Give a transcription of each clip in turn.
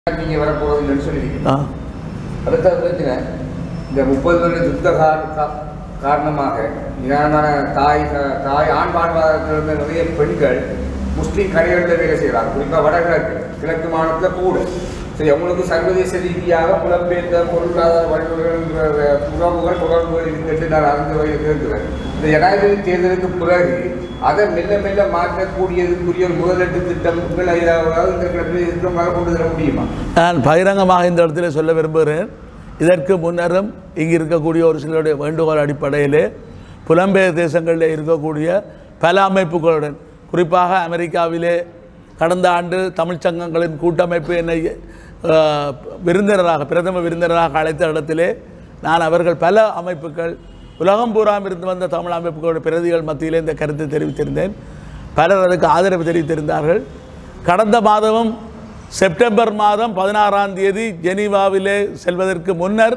நீங்க வரப்போறதுன்னு சொல்லியிருக்கீங்க ஆ அடுத்த பிரச்சனை இந்த முப்பது வருட யுத்த கா- கா- காரணமாக நிதானமான தாய் க- தாய் ஆண் வாழ்வாதாரத்தில் இருந்த நிறைய பெண்கள் முஸ்லீம் கரைகளில் வேலை செய்கிறாங்க குறிப்பாக வடகிழக்கு கிழக்கு மாநிலத்தில் கூட சரி அவங்களுக்கு சர்வதேச ரீதியாக புலம்பெயர்ந்த பொருளாதார வழிமுறைகள் உறவுகள் தொடர்புகள் இருக்கின்ற நான் அறிந்து இருக்கிறேன் இந்த ஜனாதிபதி தேர்தலுக்கு பிறகு அதை மெல்ல மெல்ல மாற்றக்கூடியதுக்குரிய ஒரு முதலீட்டு திட்டங்கள் ஏதாவது இந்த கிழக்கில் இருக்கிறவங்களால கொண்டு வர முடியுமா நான் பகிரங்கமாக இந்த இடத்துல சொல்ல விரும்புகிறேன் இதற்கு முன்னரும் இங்கு இருக்கக்கூடிய ஒரு சிலருடைய வேண்டுகோள் அடிப்படையிலே புலம்பெயர் தேசங்களில் இருக்கக்கூடிய பல அமைப்புகளுடன் குறிப்பாக அமெரிக்காவிலே கடந்த ஆண்டு தமிழ்ச் சங்கங்களின் கூட்டமைப்பு என்னை அஹ், விருந்தினராக பிரதம விருந்தினராக அழைத்த இடத்திலே நான் அவர்கள் பல அமைப்புகள் உலகம் பூராம் இருந்து வந்த தமிழ் அமைப்புகளுடைய பிரதிகள் மத்தியிலே இந்த கருத்தை தெரிவித்திருந்தேன் பலர் அதுக்கு ஆதரவு தெரிவித்திருந்தார்கள் கடந்த மாதமும் செப்டம்பர் மாதம் பதினாறாம் தேதி ஜெனீவாவிலே செல்வதற்கு முன்னர்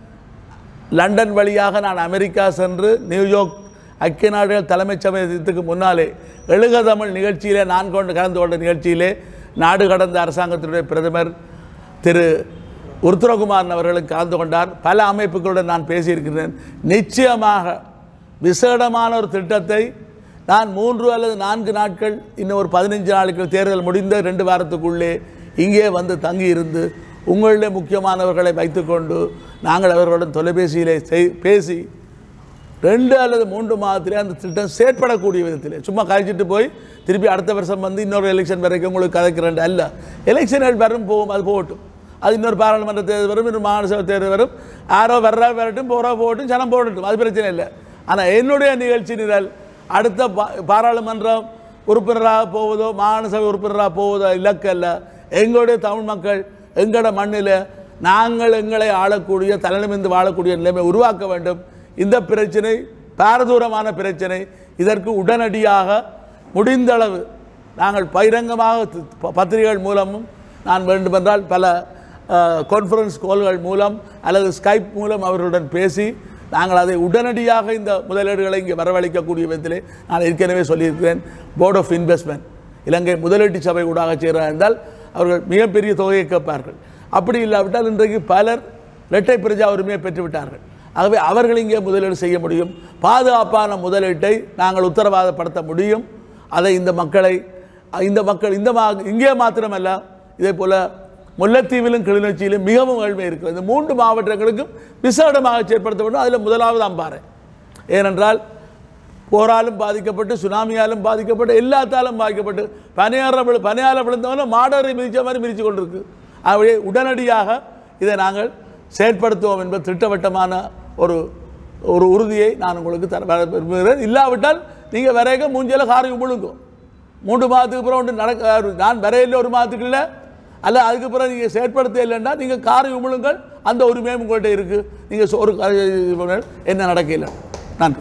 லண்டன் வழியாக நான் அமெரிக்கா சென்று நியூயார்க் ஐக்கிய நாடுகள் தலைமைச் சமயத்துக்கு முன்னாலே எழுக தமிழ் நிகழ்ச்சியிலே நான் கொண்டு கலந்து கொண்ட நிகழ்ச்சியிலே நாடு கடந்த அரசாங்கத்தினுடைய பிரதமர் திரு உருத்ரகுமாரன் அவர்களுக்கு கலந்து கொண்டார் பல அமைப்புகளுடன் நான் பேசியிருக்கிறேன் நிச்சயமாக விசேடமான ஒரு திட்டத்தை நான் மூன்று அல்லது நான்கு நாட்கள் இன்னும் ஒரு பதினைஞ்சு நாட்கள் தேர்தல் முடிந்த ரெண்டு வாரத்துக்குள்ளே இங்கே வந்து தங்கி இருந்து உங்களிலே முக்கியமானவர்களை வைத்துக்கொண்டு நாங்கள் அவர்களுடன் தொலைபேசியிலே செய் பேசி ரெண்டு அல்லது மூன்று மாதத்திலே அந்த திட்டம் செயற்படக்கூடிய விதத்தில் சும்மா கழிச்சிட்டு போய் திருப்பி அடுத்த வருஷம் வந்து இன்னொரு எலெக்ஷன் வரைக்கும் உங்களுக்கு கதைக்கிறேன் அல்ல எலெக்ஷன்கள் வரும் போகும் அது போகட்டும் அது இன்னொரு பாராளுமன்ற தேர்தல் வரும் இன்னொரு மாகாண சபை தேர்தல் வரும் யாரோ வர்றா வரட்டும் போகிறா போகட்டும் ஜனம் போடட்டும் அது பிரச்சனை இல்லை ஆனால் என்னுடைய நிகழ்ச்சி நிரல் அடுத்த பா பாராளுமன்றம் உறுப்பினராக போவதோ மாகாண சபை உறுப்பினராக போவதோ இலக்கு அல்ல எங்களுடைய தமிழ் மக்கள் எங்களோட மண்ணில் நாங்கள் எங்களை ஆளக்கூடிய தலைநிமிந்து வாழக்கூடிய நிலைமை உருவாக்க வேண்டும் இந்த பிரச்சனை பாரதூரமான பிரச்சனை இதற்கு உடனடியாக முடிந்தளவு நாங்கள் பகிரங்கமாக தி- ப- பத்திரிகைகள் மூலமும் நான் வேண்டுமென்றால் பல கான்ஃபரன்ஸ் கால்கள் மூலம் அல்லது ஸ்கைப் மூலம் அவர்களுடன் பேசி நாங்கள் அதை உடனடியாக இந்த முதலீடுகளை இங்கே வரவழைக்கக்கூடிய விதத்திலே நான் ஏற்கனவே சொல்லியிருக்கிறேன் போர்ட் ஆஃப் இன்வெஸ்ட்மெண்ட் இலங்கை முதலீட்டு சபை ஊடாக செய்கிறார் என்றால் அவர்கள் மிகப்பெரிய தொகையை கேட்பார்கள் அப்படி இல்லாவிட்டால் இன்றைக்கு பலர் இரட்டை பிரஜா உரிமையை பெற்றுவிட்டார்கள் ஆகவே அவர்கள் இங்கே முதலீடு செய்ய முடியும் பாதுகாப்பான முதலீட்டை நாங்கள் உத்தரவாதப்படுத்த முடியும் அதை இந்த மக்களை இந்த மக்கள் இந்த மா இங்கே மாத்திரமல்ல இதே போல் முல்லைத்தீவிலும் கிளிநொச்சியிலும் மிகவும் ஏழ்மை இருக்கிறது இந்த மூன்று மாவட்டங்களுக்கும் விசேடமாக செயற்படுத்த வேண்டும் அதில் முதலாவது அம்பாறை ஏனென்றால் போராலும் பாதிக்கப்பட்டு சுனாமியாலும் பாதிக்கப்பட்டு எல்லாத்தாலும் பாதிக்கப்பட்டு பனியார விழு பனியால விழுந்தவன மாடரை மிதிச்ச மாதிரி மிதிச்சு கொண்டிருக்கு ஆகவே உடனடியாக இதை நாங்கள் செயற்படுத்துவோம் என்பது திட்டவட்டமான ஒரு ஒரு உறுதியை நான் உங்களுக்கு தர வர விரும்புகிறேன் இல்லாவிட்டால் நீங்கள் வரைக மூஞ்சியில் காரியம் முழுங்கும் மூன்று மாதத்துக்கு அப்புறம் ஒன்று நடக்க நான் வரையில் ஒரு மாதத்துக்கு இல்லை அல்ல அதுக்கு பிறகு நீங்கள் செயற்படுத்த இல்லைன்னா நீங்கள் காரை உமிழுங்கள் அந்த உரிமையும் உங்கள்கிட்ட இருக்குது நீங்கள் ஒரு என்ன நடக்கல நன்றி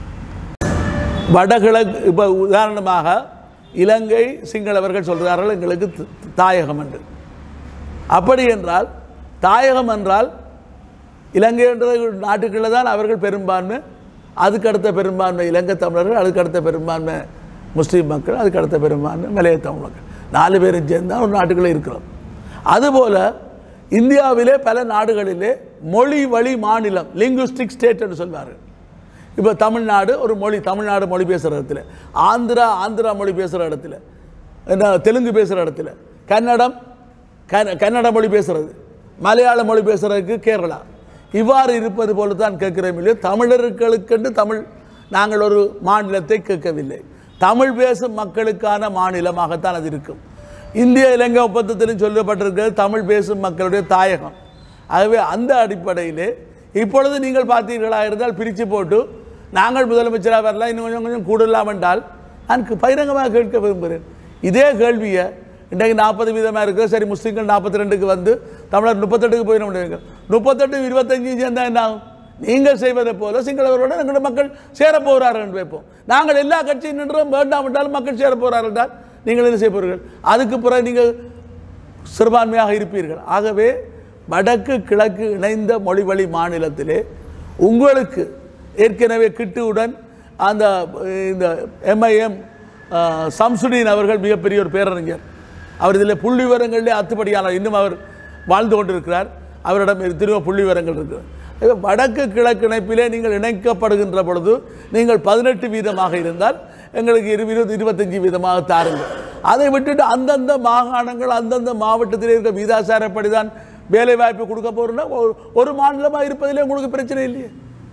வடகிழக்கு இப்போ உதாரணமாக இலங்கை சிங்களவர்கள் சொல்கிறார்கள் எங்களுக்கு த- தாயகம் என்று அப்படி என்றால் தாயகம் என்றால் இலங்கை என்ற நாட்டுக்குள்ளே தான் அவர்கள் பெரும்பான்மை அதுக்கு அடுத்த பெரும்பான்மை இலங்கை தமிழர்கள் அதுக்கு அடுத்த பெரும்பான்மை முஸ்லீம் மக்கள் அதுக்கு அடுத்த பெரும்பான்மை மலைய தமிழ் மக்கள் நாலு பேரும் சேர்ந்து தான் ஒரு நாட்டுக்குள்ளே இருக்கிறோம் அதுபோல் இந்தியாவிலே பல நாடுகளிலே மொழி வழி மாநிலம் லிங்குஸ்டிக் ஸ்டேட் என்று சொல்வார்கள் இப்போ தமிழ்நாடு ஒரு மொழி தமிழ்நாடு மொழி பேசுகிற இடத்துல ஆந்திரா ஆந்திரா மொழி பேசுகிற இடத்துல என்ன தெலுங்கு பேசுகிற இடத்துல கன்னடம் கன கன்னட மொழி பேசுகிறது மலையாள மொழி பேசுகிறதுக்கு கேரளா இவ்வாறு இருப்பது போல தான் கேட்கிறோம் இல்லையோ தமிழர்களுக்கென்று தமிழ் நாங்கள் ஒரு மாநிலத்தை கேட்கவில்லை தமிழ் பேசும் மக்களுக்கான மாநிலமாகத்தான் அது இருக்கும் இந்திய இலங்கை ஒப்பந்தத்திலும் சொல்லப்பட்டிருக்கிறது தமிழ் பேசும் மக்களுடைய தாயகம் ஆகவே அந்த அடிப்படையிலே இப்பொழுது நீங்கள் பார்த்தீர்களா இருந்தால் பிரித்து போட்டு நாங்கள் முதலமைச்சராக வரலாம் இன்னும் கொஞ்சம் கொஞ்சம் கூடலாம் என்றால் நான் கு- பகிரங்கமாக கேட்க விரும்புகிறேன் இதே கேள்வியை இன்றைக்கு நாற்பது வீதமாக இருக்கிற சரி முஸ்லீம்கள் நாற்பத்தி ரெண்டுக்கு வந்து தமிழர் முப்பத்தெட்டுக்கு போயிட முடியுங்க முப்பத்தெட்டு இருபத்தஞ்சு சேர்ந்தா என்ன ஆகும் நீங்கள் செய்வதை போல சிங்களவர்களோட எங்களுடைய மக்கள் சேர போகிறார்கள் என்று வைப்போம் நாங்கள் எல்லா கட்சியும் நின்றோம் வேண்டாம் என்றால் மக்கள் சேர போகிறார்கள் என்றால் நீங்கள் என்ன செய்ய போகிறீர்கள் அதுக்கு பிறகு நீங்கள் சிறுபான்மையாக இருப்பீர்கள் ஆகவே வடக்கு கிழக்கு இணைந்த மொழிவழி மாநிலத்திலே உங்களுக்கு ஏற்கனவே கிட்டுவுடன் அந்த இந்த எம்ஐஎம் சம்சுடீன் அவர்கள் மிகப்பெரிய ஒரு பேரறிஞர் அவர் இதில் புள்ளி விவரங்களிலே அத்துப்படியானார் இன்னும் அவர் வாழ்ந்து கொண்டிருக்கிறார் அவரிடம் திரும்ப புள்ளி விவரங்கள் இருக்கிறது ஆகவே வடக்கு கிழக்கு இணைப்பிலே நீங்கள் இணைக்கப்படுகின்ற பொழுது நீங்கள் பதினெட்டு வீதமாக இருந்தால் எங்களுக்கு இரு இருபது இருபத்தஞ்சி வீதமாக தாருங்கள் அதை விட்டுட்டு அந்தந்த மாகாணங்கள் அந்தந்த மாவட்டத்தில் இருக்க வீதாசாரப்படி தான் வேலை வாய்ப்பு கொடுக்க போகிறோம்னா ஒரு- ஒரு மாநிலமாக இருப்பதிலே உங்களுக்கு பிரச்சனை இல்லையே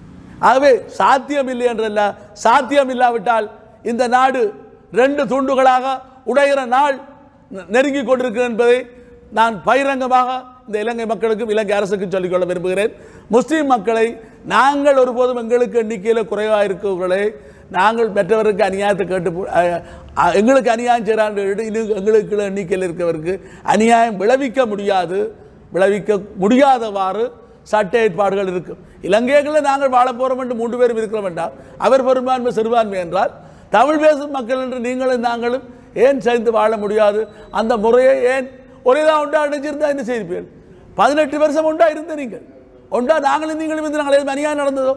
ஆகவே சாத்தியம் இல்லை என்றல்ல சாத்தியம் இல்லாவிட்டால் இந்த நாடு ரெண்டு துண்டுகளாக உடைகிற நாள் நெ- நெருங்கி கொண்டிருக்கிறது என்பதை நான் பகிரங்கமாக இந்த இலங்கை மக்களுக்கும் இலங்கை அரசுக்கும் சொல்லிக்கொள்ள விரும்புகிறேன் முஸ்லீம் மக்களை நாங்கள் ஒருபோதும் எங்களுக்கு எண்ணிக்கையில் குறைவாக இருக்கிறவர்களை நாங்கள் மற்றவருக்கு அநியாயத்தை கேட்டு போ- அஹ், அஹ், எங்களுக்கு அநியாயம் செய்கிறான்னு இன்னும் எங்களுக்கு எண்ணிக்கையில் இருக்கிறவருக்கு அநியாயம் விளைவிக்க முடியாது விளைவிக்க முடியாதவாறு சட்ட ஏற்பாடுகள் இருக்கும் இலங்கைகளில் நாங்கள் வாழ போகிறோம் என்று மூன்று பேரும் இருக்கிறோம் என்றால் அவர் பெரும்பான்மை சிறுபான்மை என்றால் தமிழ் பேசும் மக்கள் என்று நீங்களும் நாங்களும் ஏன் சேர்ந்து வாழ முடியாது அந்த முறையை ஏன் ஒரே தான் உண்டா அடைஞ்சிருந்தா என்ன செய்திருப்பீர்கள் பதினெட்டு வருஷம் உண்டா இருந்த நீங்கள் உண்டா நாங்களும் நீங்களும் இருந்து நாங்கள் எதுவும் அநியாயம் நடந்ததோ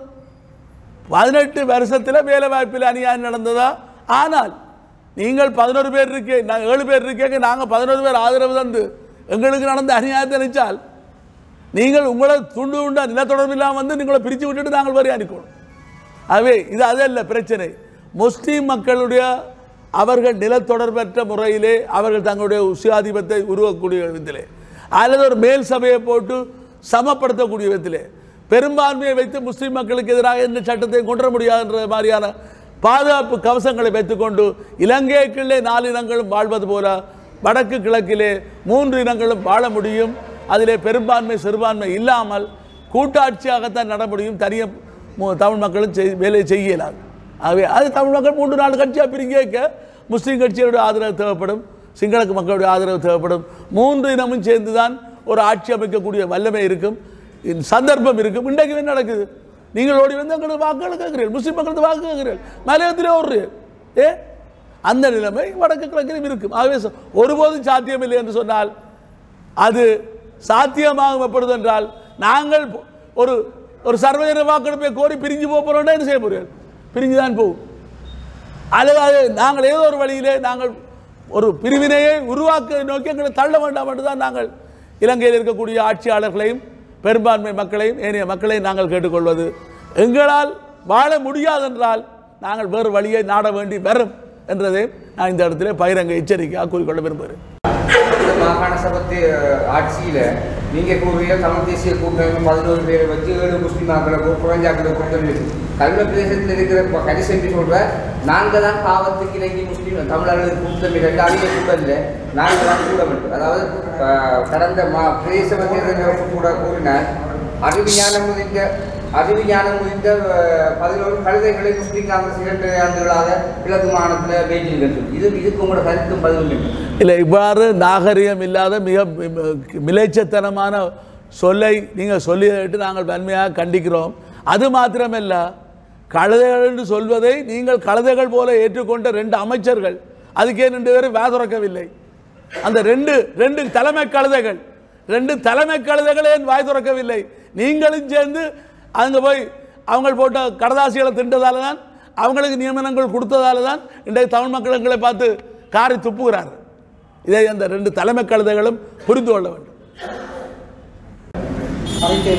பதினெட்டு வருஷத்தில் வேலை வாய்ப்பில் அநியாயம் நடந்ததா ஆனால் நீங்கள் பதினோரு பேர் இருக்கே நான் ஏழு பேர் இருக்கே நாங்கள் பதினோரு பேர் ஆதரவு தந்து எங்களுக்கு நடந்த அநியாயத்தை நினைச்சால் நீங்கள் உங்களை துண்டு உண்டா நிலத்தொடர்பு இல்லாமல் வந்து நீங்களை பிரித்து விட்டுட்டு நாங்கள் வரி அனுப்பணும் ஆகவே இது அதல்ல பிரச்சனை முஸ்லீம் மக்களுடைய அவர்கள் நிலத்தொடர்பற்ற முறையிலே அவர்கள் தங்களுடைய சுயாதிபத்தை உருவக்கூடிய விதத்திலே அல்லது ஒரு மேல் சபையை போட்டு சமப்படுத்தக்கூடிய விதத்திலே பெரும்பான்மையை வைத்து முஸ்லீம் மக்களுக்கு எதிராக எந்த சட்டத்தையும் கொண்டு வர முடியாதுன்ற மாதிரியான பாதுகாப்பு கவசங்களை வைத்துக்கொண்டு இலங்கைக்குள்ளே நாலு இனங்களும் வாழ்வது போல வடக்கு கிழக்கிலே மூன்று இனங்களும் வாழ முடியும் அதிலே பெரும்பான்மை சிறுபான்மை இல்லாமல் கூட்டாட்சியாகத்தான் நட முடியும் தனிய மு- தமிழ் மக்களும் செய் வேலையை செய்ய இயலாது ஆகவே அது தமிழ் மக்கள் மூன்று நாலு கட்சியாக பிரிங்க முஸ்லீம் கட்சியோட ஆதரவு தேவைப்படும் சிங்கள மக்களுடைய ஆதரவு தேவைப்படும் மூன்று இனமும் சேர்ந்து தான் ஒரு ஆட்சி அமைக்கக்கூடிய வல்லமை இருக்கும் இந்த சந்தர்ப்பம் இருக்கும் இன்றைக்கு என்ன நடக்குது நீங்கள் ஓடி வந்து எங்களுக்கு வாக்குகள் கேட்கிறீர்கள் முஸ்லீம் மக்களுக்கு வாக்கு கேட்கிறீர்கள் மலையத்திலே ஓடுறீர்கள் ஏ அந்த நிலைமை வடக்கு கிழக்கிலும் இருக்கும் ஆகவே சொ- ஒருபோதும் சாத்தியமில்லை என்று சொன்னால் அது சாத்தியமாகும் எப்பொழுது என்றால் நாங்கள் பொ- ஒரு ஒரு சர்வஜன வாக்கெடுப்பை கோரி பிரிஞ்சு போக போறோம்னா என்ன செய்ய போறீர்கள் பிரிஞ்சு தான் போகும் அல்லது அது நாங்கள் ஏதோ ஒரு வழியிலே நாங்கள் ஒரு பிரிவினையை உருவாக்க நோக்கி எங்களை தள்ள வேண்டாம் என்று தான் நாங்கள் இலங்கையில் இருக்கக்கூடிய ஆட்சியாளர்களையும் பெரும்பான்மை மக்களையும் ஏனைய மக்களையும் நாங்கள் கேட்டுக்கொள்வது எங்களால் வாழ முடியாதென்றால் நாங்கள் வேறு வழியை நாட வேண்டி வரும் என்றதையும் நான் இந்த இடத்திலே பகிரங்க எச்சரிக்கையாக கூறிக்கொள்ள விரும்புகிறேன் இந்த மாகாண சபத்து ஆட்சியில நீங்க கூறிய தமிழ் தேசிய கூட்டமைப்பு பதினோரு பேரை வச்சு ஏழு முஸ்லீம் மக்களை குறைஞ்சாக்களை கொடுத்து கல்வ பிரதேசத்தில் இருக்கிற ப- கரிசென்று சொல்ற நாங்க தான் பாவத்துக்கு இறங்கி முஸ்லீம் தமிழர்களுக்கு கூட்டம் இரண்டு அழிய கூட்டல நாங்க தான் கூட வேண்டும் அதாவது அஹ், கடந்த மா பிரதேச தேர்தல் கூட கூறினார் அறிவிஞானம் முடிந்த அறிவிஞானம் முடிந்த அஹ், பதினோரு கழுதைகளை முஸ்லீம் காங்கிரஸ் இரண்டு ஆண்டுகளாக கிழக்கு மாநிலத்தில் பேச்சிருக்கிறது இது இதுக்கு உங்களோட கருத்தும் பதிலும் இல்லை இல்லை இவ்வாறு நாகரிகம் இல்லாத மிக மி- மிலேச்சத்தனமான சொல்லை நீங்கள் சொல்லிட்டு நாங்கள் வன்மையாக கண்டிக்கிறோம் அது மாத்திரமல்ல கழுதைகள் என்று சொல்வதை நீங்கள் கழுதைகள் போல ஏற்றுக்கொண்ட ரெண்டு அமைச்சர்கள் அதுக்கே ரெண்டு பேரும் வாதுறக்கவில்லை அந்த ரெண்டு ரெண்டு தலைமை கழுதைகள் ரெண்டு தலைமை கழுதைகள் ஏன் வாய் திறக்கவில்லை நீங்களும் சேர்ந்து அங்கே போய் அவங்க போட்ட கடதாசிகளை தின்றதால தான் அவங்களுக்கு நியமனங்கள் கொடுத்ததால தான் இன்றைய தமிழ் மக்கள் எங்களை பார்த்து காரி துப்புகிறார்கள் இதை அந்த ரெண்டு தலைமை கழுதைகளும் புரிந்து கொள்ள வேண்டும் அறிக்கை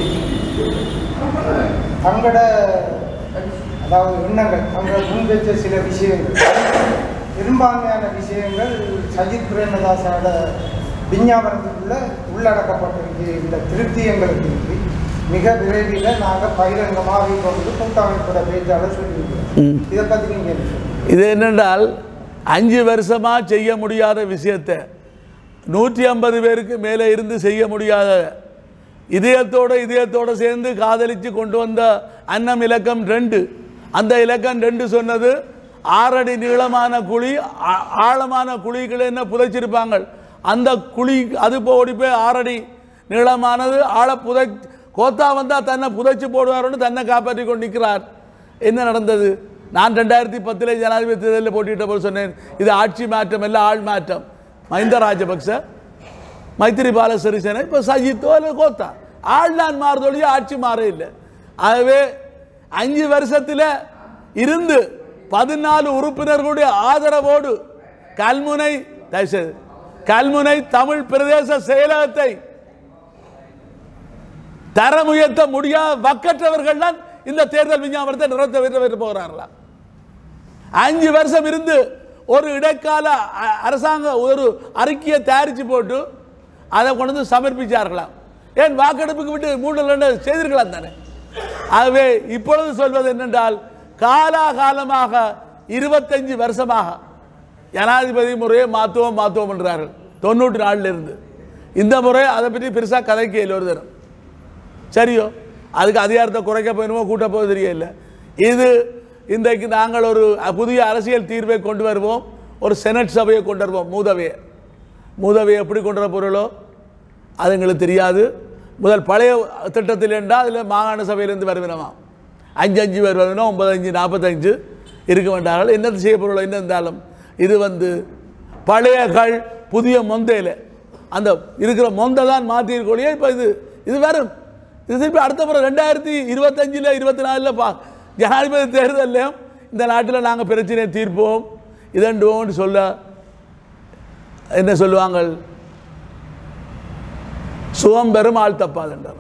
தங்களோட அதாவது எண்ணங்கள் தங்கள் முன்வைத்த சில விஷயங்கள் பெரும்பான்மையான விஷயங்கள் சஜித் பிரேமதாசோட விஞ்ஞாபனத்துக்குள்ள உள்ளடக்கப்பட்டிருக்கு இந்த திருப்தி எங்களுக்கு இருக்கு மிக விரைவில் நாங்கள் பகிரங்கமாக கொண்டு கூட்டமைப்போட பேச்சாளர் சொல்லியிருக்கிறோம் இதை பற்றி நீங்கள் என்ன சொல்றீங்க? இது என்னென்றால் அஞ்சு வருஷமாக செய்ய முடியாத விஷயத்தை நூற்றி ஐம்பது பேருக்கு மேலே இருந்து செய்ய முடியாத இதயத்தோட இதயத்தோட சேர்ந்து காதலித்து கொண்டு வந்த அன்னம் இலக்கம் ரெண்டு அந்த இலக்கம் ரெண்டு சொன்னது ஆறடி நீளமான குழி ஆ- ஆழமான குழிகளை என்ன புதைச்சிருப்பாங்க அந்த குழி அது போய் ஓடி போய் ஆறடி நீளமானது ஆழ புதை கோத்தா வந்தால் தன்னை புதைச்சு போடுவாருன்னு தன்னை காப்பாற்றி கொண்டு நிற்கிறார் என்ன நடந்தது நான் ரெண்டாயிரத்தி பத்தில் ஜனாதிபதி தேர்தலில் போட்டியிட்ட போது சொன்னேன் இது ஆட்சி மாற்றம் அல்ல ஆள் மாற்றம் மஹிந்த ராஜபக்ச மைத்திரிபால சிறிசேன இப்போ சஜித்தோ இல்லை கோத்தா ஆள் நான் மாறுதொழிய ஆட்சி மாற இல்லை ஆகவே அஞ்சு வருஷத்தில் இருந்து பதினாலு உறுப்பினர்களுடைய ஆதரவோடு கல்முனை தயவுசெய்து கல்முனை தமிழ் பிரதேச செயலகத்தை தரம் உயர்த்த முடியாத வக்கற்றவர்கள் தான் இந்த தேர்தல் விஞ்ஞாபனத்தை நிறுத்த வெற்றி போகிறார்களா அஞ்சு வருஷம் இருந்து ஒரு இடைக்கால அ- அரசாங்க ஒரு அறிக்கையை தயாரித்து போட்டு அதை கொண்டு வந்து சமர்ப்பிச்சார்களாம் ஏன் வாக்கெடுப்புக்கு விட்டு மூணு செய்திருக்கலாம் தானே ஆகவே இப்பொழுது சொல்வது என்னென்றால் காலாகாலமாக இருபத்தஞ்சு வருஷமாக ஜனாதிபதி முறையை மாற்றுவோம் மாற்றுவோம் என்றார்கள் தொண்ணூற்றி நாலுல இருந்து இந்த முறை அதை பற்றி பெருசாக கதைக்கு இல்லை ஒரு தரம் சரியோ அதுக்கு அதிகாரத்தை குறைக்க போயிடுமோ கூட்ட போக தெரியல இது இன்றைக்கு நாங்கள் ஒரு புதிய அரசியல் தீர்வை கொண்டு வருவோம் ஒரு செனட் சபையை கொண்டு வருவோம் மூதவையை மூதவையை எப்படி கொண்டு வர பொருளோ அது எங்களுக்கு தெரியாது முதல் பழைய திட்டத்தில் என்றால் அதில் மாகாண சபையிலேருந்து வருவினமா அஞ்சு அஞ்சு பேர் வருவினோம் ஒன்பது அஞ்சு நாற்பத்தஞ்சு இருக்க வேண்டார்கள் என்னது செய்ய பொருளோ என்ன இருந்தாலும் இது வந்து பழைய கள் புதிய மொந்தையில் அந்த இருக்கிற மொந்தை தான் மாற்றிருக்கோழியே இப்போ இது இது வரும் இது திருப்பி அடுத்த முறை ரெண்டாயிரத்தி இருபத்தஞ்சில் இருபத்தி நாலில் பா ஜனாதிபதி தேர்தலையும் இந்த நாட்டில் நாங்கள் பிரச்சனையை தீர்ப்போம் இதண்டுவோம்னு சொல்ல என்ன சொல்லுவாங்க சுகம் பெறும் ஆள் தப்பாதுன்றவன்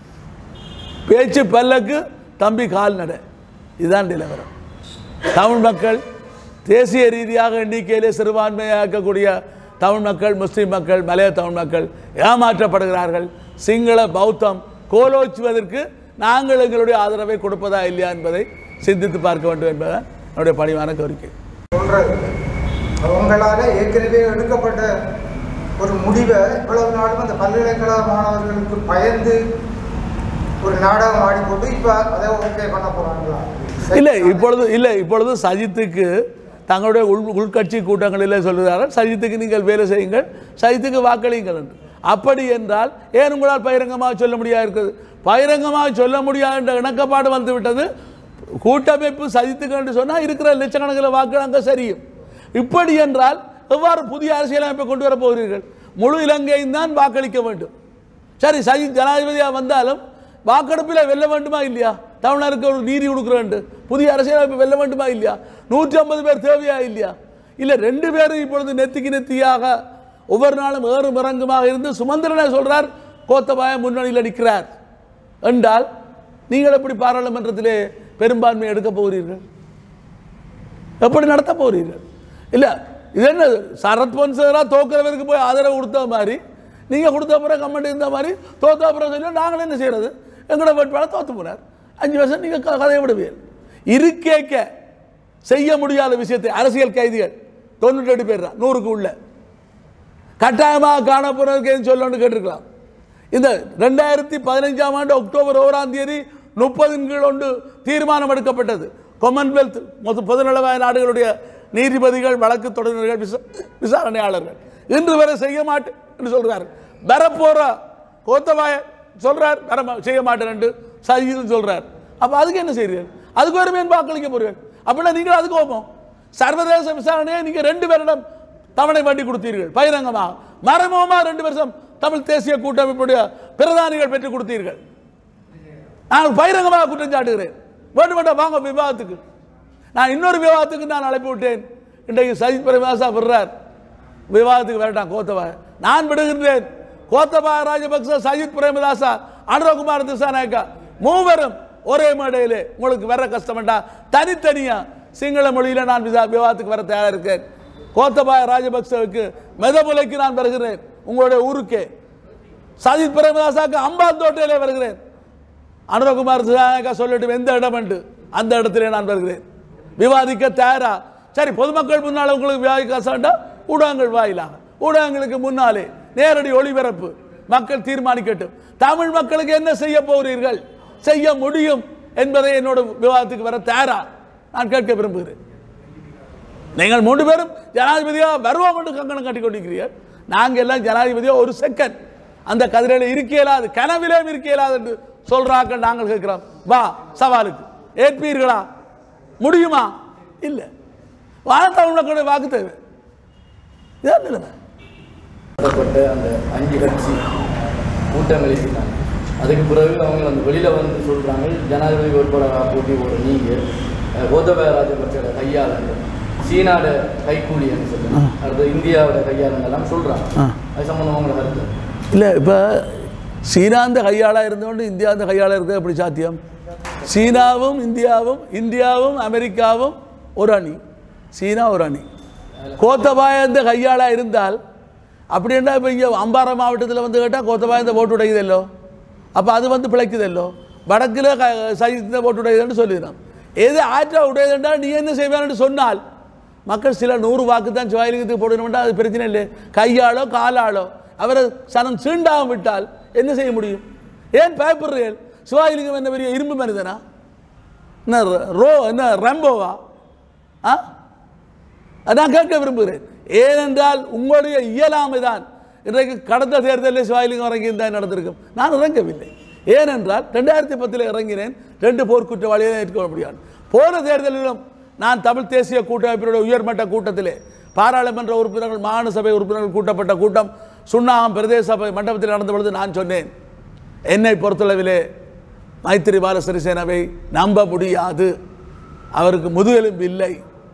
பேச்சு பல்லக்கு தம்பி கால் நட இதுதான் நிலவரம் தமிழ் மக்கள் தேசிய ரீதியாக எண்ணிக்கையிலே சிறுபான்மையாக்கக்கூடிய தமிழ் மக்கள் முஸ்லீம் மக்கள் மலைய தமிழ் மக்கள் ஏமாற்றப்படுகிறார்கள் சிங்கள பௌத்தம் கோலோச்சுவதற்கு நாங்கள் எங்களுடைய ஆதரவை கொடுப்பதா இல்லையா என்பதை சிந்தித்து பார்க்க வேண்டும் என்பதுதான் என்னுடைய பணிவான கோரிக்கை சொல்றது உங்களால் ஏற்கனவே எடுக்கப்பட்ட ஒரு முடிவை இவ்வளவு நாளும் அந்த பல்கலைக்கழக மாணவர்களுக்கு பயந்து ஒரு நாடகம் ஆடி போட்டு இப்போ அதை ஓகே பண்ண போறாங்களா இல்லை இப்பொழுது இல்லை இப்பொழுது சஜித்துக்கு தங்களுடைய உள் உள்கட்சி கூட்டங்களிலே சொல்கிறார்கள் சஜித்துக்கு நீங்கள் வேலை செய்யுங்கள் சஜித்துக்கு வாக்களியுங்கள் என்று அப்படி என்றால் ஏன் உங்களால் பகிரங்கமாக சொல்ல முடியாது இருக்குது பகிரங்கமாக சொல்ல முடியாது என்ற இணக்கப்பாடு வந்து விட்டது கூட்டமைப்பு சஜித்துக்கு என்று சொன்னால் இருக்கிற லட்சக்கணக்கில் வாக்குகள் அங்கே சரியும் இப்படி என்றால் எவ்வாறு புதிய அரசியலமைப்பை கொண்டு வரப் போகிறீர்கள் முழு இலங்கையும் தான் வாக்களிக்க வேண்டும் சரி சஜித் ஜனாதிபதியாக வந்தாலும் வாக்கெடுப்பில் வெல்ல வேண்டுமா இல்லையா தமிழருக்கு ஒரு நீதி கொடுக்குறேன் புதிய அரசியலமைப்பு வெல்ல வேண்டுமா இல்லையா நூற்றி ஐம்பது பேர் தேவையா இல்லையா இல்லை ரெண்டு பேரும் இப்பொழுது நெத்திக்கு நெத்தியாக ஒவ்வொரு நாளும் ஏறும் இறங்குமாக இருந்து சுமந்திரனை சொல்றார் கோத்தபாய முன்னணியில் நிற்கிறார் என்றால் நீங்கள் எப்படி பாராளுமன்றத்திலே பெரும்பான்மை எடுக்கப் போகிறீர்கள் எப்படி நடத்த போகிறீர்கள் இல்லை இது என்ன சரத் பொன்சேரா தோக்கிறவருக்கு போய் ஆதரவு கொடுத்த மாதிரி நீங்கள் கொடுத்த பிறகு கமெண்ட் இருந்த மாதிரி தோத்த பிறகு சொல்லி நாங்கள் என்ன செய்யறது எங்களோட வேட்பாளர் தோத்து போனார் அஞ்சு வருஷம் நீங்கள் கதையை விடுவீர்கள் இருக்கேக்க செய்ய முடியாத விஷயத்தை அரசியல் கைதிகள் தொண்ணூற்றி எட்டு பேர் தான் நூறுக்கு உள்ள கட்டாயமாக காணப்படுறதுக்கு எதுவும் சொல்லணும்னு கேட்டிருக்கலாம் இந்த ரெண்டாயிரத்தி பதினைஞ்சாம் ஆண்டு அக்டோபர் ஓராம் தேதி முப்பதின் கீழ் ஒன்று தீர்மானம் எடுக்கப்பட்டது காமன்வெல்த் மொத்த பொதுநலவாய நாடுகளுடைய நீதிபதிகள் வழக்கு தொடர்புகள் விசா விசாரணையாளர்கள் இன்று வரை செய்ய மாட்டேன் என்று சொல்றார் வரப்போற கோத்தபாய சொல்றார் வர மா- செய்ய மாட்டேன் என்று சஜித் சொல்றார் அப்ப அதுக்கு என்ன செய்றீர்கள் அதுக்கு ஒரு மேன் வாக்களிக்க போறீர்கள் அப்படின்னா நீங்கள் அதுக்கு கோபம் சர்வதேச விசாரணையை நீங்க ரெண்டு பேரிடம் தவணை வண்டி கொடுத்தீர்கள் பகிரங்கமாக மறைமுகமாக ரெண்டு வருஷம் தமிழ் தேசிய கூட்டமைப்புடைய பிரதானிகள் பெற்றுக் கொடுத்தீர்கள் நான் பகிரங்கமாக குற்றம் சாட்டுகிறேன் வேண்டும் வேண்டாம் வாங்க விவாதத்துக்கு நான் இன்னொரு விவாதத்துக்கு நான் அழைப்பு விட்டேன் இன்றைக்கு சஜித் பிரேமதாசா விடுறார் விவாதத்துக்கு வேண்டாம் கோத்தபாய நான் விடுகின்றேன் கோத்தபாய ராஜபக்ச சஜித் பிரேமதாசா அனுரகுமார் திசாநாயக்கா மூவரும் ஒரே மேடையிலே உங்களுக்கு வர கஷ்டம்டா தனித்தனியா சிங்கள மொழியில நான் விசா- விவாதத்துக்கு வர தயாரா இருக்கேன் கோத்தபாய ராஜபக்சவுக்கு மெதமுலைக்கு நான் வருகிறேன் உங்களுடைய ஊருக்கே சஜித் பிரேமதாசாக்கு அம்பாந்தோட்டையிலே வருகிறேன் அனுரகுமார் திசாநாயக்கா சொல்லட்டும் எந்த இடம் என்று அந்த இடத்திலே நான் வருகிறேன் விவாதிக்க தயாரா சரி பொதுமக்கள் முன்னால் உங்களுக்கு விவாதிக்க ஆசைண்டா ஊடகங்கள் வாயிலாக ஊடகங்களுக்கு முன்னாலே நேரடி ஒளிபரப்பு மக்கள் தீர்மானிக்கட்டும் தமிழ் மக்களுக்கு என்ன செய்ய போகிறீர்கள் செய்ய முடியும் என்பதை என்னோட விவாதத்துக்கு வர தயாரா நான் கேட்க விரும்புகிறேன் நீங்கள் மூன்று பேரும் ஜனாதிபதியாக வருவோம் என்று கங்கணம் கட்டி கொண்டிருக்கிறீர்கள் நாங்கள் எல்லாம் ஜனாதிபதியாக ஒரு செகண்ட் அந்த கதிரையில் இருக்க இயலாது கனவிலே இருக்க இயலாது என்று சொல்றாங்க நாங்கள் கேட்கிறோம் வா சவாலுக்கு ஏற்பீர்களா முடியுமா இல்லை வானத்தமிழ் மக்களுடைய வாக்கு தேவை இதான் நிலைமை நடத்தப்பட்ட அந்த அஞ்சு கட்சி கூட்டம் எழுப்பினாங்க அதுக்கு பிறகு அவங்க அந்த வெளியில் வந்து சொல்கிறாங்க ஜனாதிபதி வேட்பாளராக போட்டி ஒரு நீங்கள் கோத்தபாய ராஜபக்சோட கையாளர்கள் சீனாட கைக்கூலின்னு சொல்லுங்க அடுத்து இந்தியாவோட கையாளங்க எல்லாம் சொல்கிறாங்க ஆ. அது சம்மந்தமாக உங்களை கருத்து இல்லை இப்போ சீனா அந்த கையாளாக இருந்தோண்டு இந்தியா அந்த கையாளாக இருக்கிறது எப்படி சாத்தியம் சீனாவும் இந்தியாவும் இந்தியாவும் அமெரிக்காவும் ஒரு அணி சீனா ஒரு அணி கோத்தபாய இந்த கையாளாக இருந்தால் அப்படின்னா இப்போ இங்கே அம்பாறை மாவட்டத்தில் வந்து கேட்டால் கோத்தபாய இந்த ஓட்டு உடையுதல்லோ அப்போ அது வந்து பிழைக்குதல்லோ வடக்கில் க சைத்த ஓட்டு உடையுதுன்னு சொல்லிடுறோம் எது ஆற்றா உடையதுன்றால் நீ என்ன செய்வான்னு சொன்னால் மக்கள் சில நூறு வாக்கு தான் சிவாயிலிங்கத்துக்கு போடணும்னா அது பிரச்சனை இல்லை கையாளோ காலாளோ அவரை சனம் சீண்டாமல் விட்டால் என்ன செய்ய முடியும் ஏன் பயப்படுறீர்கள் சிவாயிலிங்கம் என்ன பெரிய இரும்பு மனிதனா என்ன ரோ என்ன ரம்போவா ஆ நான் கேட்க விரும்புகிறேன் ஏனென்றால் உங்களுடைய இயலாமை தான் இன்றைக்கு கடந்த தேர்தலில் சிவாயிலிங்கம் இறங்கி இருந்தால் நடந்திருக்கும் நான் இறங்கவில்லை ஏனென்றால் ரெண்டாயிரத்தி பத்தில் இறங்கினேன் ரெண்டு போர்க்குற்றவாளியை ஏற்றுக்கொள்ள முடியாது போன தேர்தலிலும் நான் தமிழ் தேசிய கூட்டமைப்பினுடைய உயர்மட்ட கூட்டத்திலே பாராளுமன்ற உறுப்பினர்கள் மாகாண சபை உறுப்பினர்கள் கூட்டப்பட்ட கூட்டம் சுண்ணாகம் பிரதேச சபை மண்டபத்தில் நடந்த பொழுது நான் சொன்னேன் என்னை பொறுத்தளவிலே மைத்திரி பால சிறிசேனாவை நம்ப முடியாது அவருக்கு முதுகெலும்பு இல்லை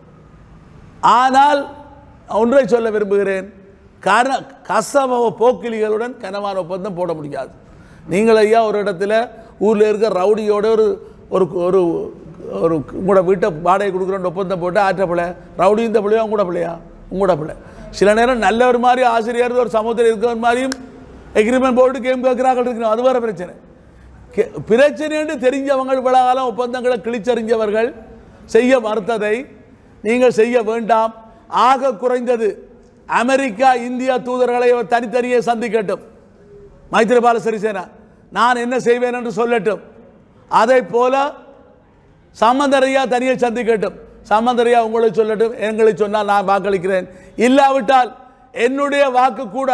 ஆனால் ஒன்றை சொல்ல விரும்புகிறேன் கன கசம போக்கிலிகளுடன் கனமான ஒப்பந்தம் போட முடியாது நீங்கள் ஐயா ஒரு இடத்துல ஊரில் இருக்க ரவுடியோட ஒரு ஒரு ஒரு ஒரு உங்களோட வீட்டை வாடகை கொடுக்குறோன்னு ஒப்பந்தம் போட்டு ஆற்ற பிள்ளை ரவுடி இந்த பிள்ளையா உங்களோட பிள்ளையா உங்களோட பிள்ளை சில நேரம் நல்லவர் மாதிரி ஆசிரியர் ஒரு சமூகத்தில் இருக்கிறவர் மாதிரியும் எக்ரிமெண்ட் போட்டு கேம் கேட்குறாங்க இருக்கணும் அது வேறு பிரச்சனை கே- பிரச்சனைன்னு தெரிஞ்சவங்க இவ்வளவு காலம் ஒப்பந்தங்களை கிழிச்சறிஞ்சவர்கள் செய்ய மறுத்ததை நீங்கள் செய்ய வேண்டாம் ஆக குறைந்தது அமெரிக்கா இந்தியா தூதர்களை அவர் தனித்தனியே சந்திக்கட்டும் மைத்திரிபால சிறிசேனா நான் என்ன செய்வேன் என்று சொல்லட்டும் அதை போல சம்பந்தரையா தனியே சந்திக்கட்டும் சம்பந்தரையா உங்களை சொல்லட்டும் எங்களை சொன்னால் நான் வாக்களிக்கிறேன் இல்லாவிட்டால் என்னுடைய வாக்கு கூட